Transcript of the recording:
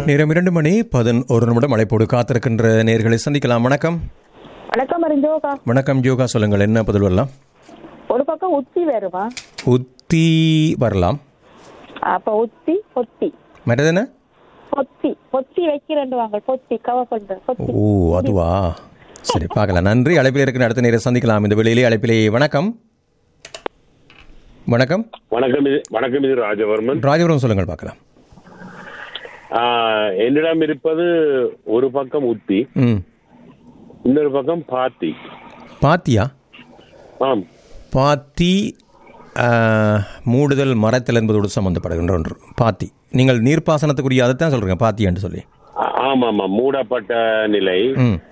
நேரம் இரண்டு மணி பதின் ஒரு நிமிடம் அழைப்போடு காத்திருக்கின்ற நேர்களை சந்திக்கலாம் வணக்கம் வணக்கம் அறிஞ்சோகா வணக்கம் யோகா சொல்லுங்கள் என்ன பதில் வரலாம் ஒரு பக்கம் உச்சி வருமா உத்தி வரலாம் அப்ப உச்சி பொத்தி மற்றது என்ன பொத்தி பொத்தி வைக்கிறேன் வாங்க பொத்தி கவ பண்ற பொத்தி ஓ அதுவா சரி பார்க்கலாம் நன்றி அழைப்பில் இருக்கிற அடுத்த நேரம் சந்திக்கலாம் இந்த வெளியிலே அழைப்பிலே வணக்கம் வணக்கம் வணக்கம் இது வணக்கம் இது ராஜவர்மன் ராஜபுரம் சொல்லுங்கள் பார்க்கலாம் ஆஹ், என்னிடம் இருப்பது ஒரு பக்கம் உத்தி ம் இன்னொரு பக்கம் பாத்தி பாத்தியா ஆம் பாத்தி ஆ, மூடுதல் மரத்தில் என்பதோடு சம்பந்தப்படுகின்ற ஒன்று பாத்தி நீங்கள் நீர்ப்பாசனத்துக்குரிய அதைத்தான் சொல்றீங்க பாத்தி என்று சொல்லி ஆ- ஆமா ஆமா மூடப்பட்ட நிலை ம்